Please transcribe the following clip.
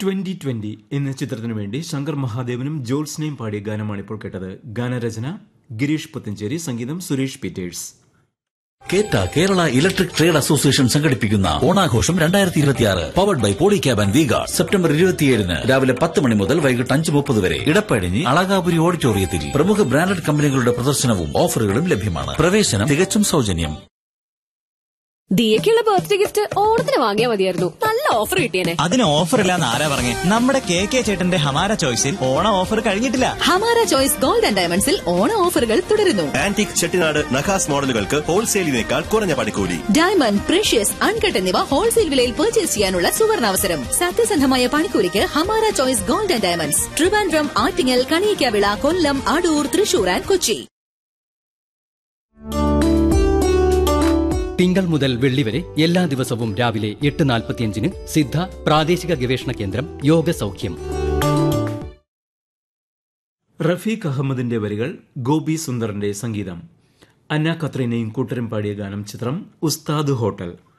twenty twenty എന്ന ചിത്രത്തിനു വേണ്ടി ശങ്കർ മഹാദേവനും ജോത്സ്നയും പാടിയ ഗാനമാണ് ഇപ്പോൾ കേട്ടത് ഗാനരചന ഗിരീഷ് പുത്തഞ്ചേരി സംഗീതം Suresh Peters KETA Kerala electric trade association സംഘടിപ്പിക്കുന്ന ഓണാഘോഷം രണ്ടായിരത്തി ഇരുപത്തിയാറ് powered by Polycab and Veega September ഇരുപത്തിയേഴിന് രാവിലെ പത്ത് മണി മുതൽ വൈകിട്ട് അഞ്ച് മുപ്പത് വരെ ഇടപ്പഴിഞ്ഞി അളകാപുരി ഓഡിറ്റോറിയത്തിൽ പ്രമുഖ ബ്രാൻഡഡ് കമ്പനികളുടെ പ്രദർശനവും ഓഫറുകളും ലഭ്യമാണ് പ്രവേശനം തികച്ചും സൗജന്യം ദിയക്കുള്ള ബർത്ത്ഡേ ഗിഫ്റ്റ് ഓണത്തിന് വാങ്ങിയാൽ മതിയായിരുന്നു നല്ല ഓഫർ കിട്ടിയേനെ അതിന് ഓഫർ ഇല്ലാന്ന് ആരാ പറഞ്ഞേ നമ്മുടെ കെ കെ ചേട്ടന്റെ ഹമാര ചോയ്സിൽ ഓണ ഓഫർ കഴിഞ്ഞിട്ടില്ല ഹമാര ചോയ്സ് ഗോൾഡ് ആൻഡ് ഡയമണ്ട്സിൽ ഓണ ഓഫറുകൾ തുടരുന്നു ആന്റിക് ചെട്ടിനാട് നഖാസ് മോഡലുകൾക്ക് ഹോൾസെയിലിനേക്കാൾ കുറഞ്ഞ പണിക്കൂലി ഡയമണ്ട് പ്രഷ്യസ് അൺകട്ട് എന്നിവ ഹോൾസെയിൽ വിലയിൽ പർച്ചേസ് ചെയ്യാനുള്ള സുവർണാവസരം സത്യസന്ധമായ പണിക്കൂലിക്ക് Hamara choice gold and diamonds Trivandrum Attingal Kaniyikkavila Kollam Adoor Thrissur and Kochi തിങ്കൾ മുതൽ വെള്ളി വരെ എല്ലാ ദിവസവും രാവിലെ എട്ട് നാൽപ്പത്തിയഞ്ചിന് സിദ്ധ പ്രാദേശിക ഗവേഷണ കേന്ദ്രം യോഗ സൗഖ്യം റഫീഖ് അഹമ്മദിന്റെ വരികൾ ഗോപി സുന്ദറിന്റെ സംഗീതം അന്ന ഖത്രീനയും കൂട്ടരും പാടിയ ഗാനം ചിത്രം ഉസ്താദ് ഹോട്ടൽ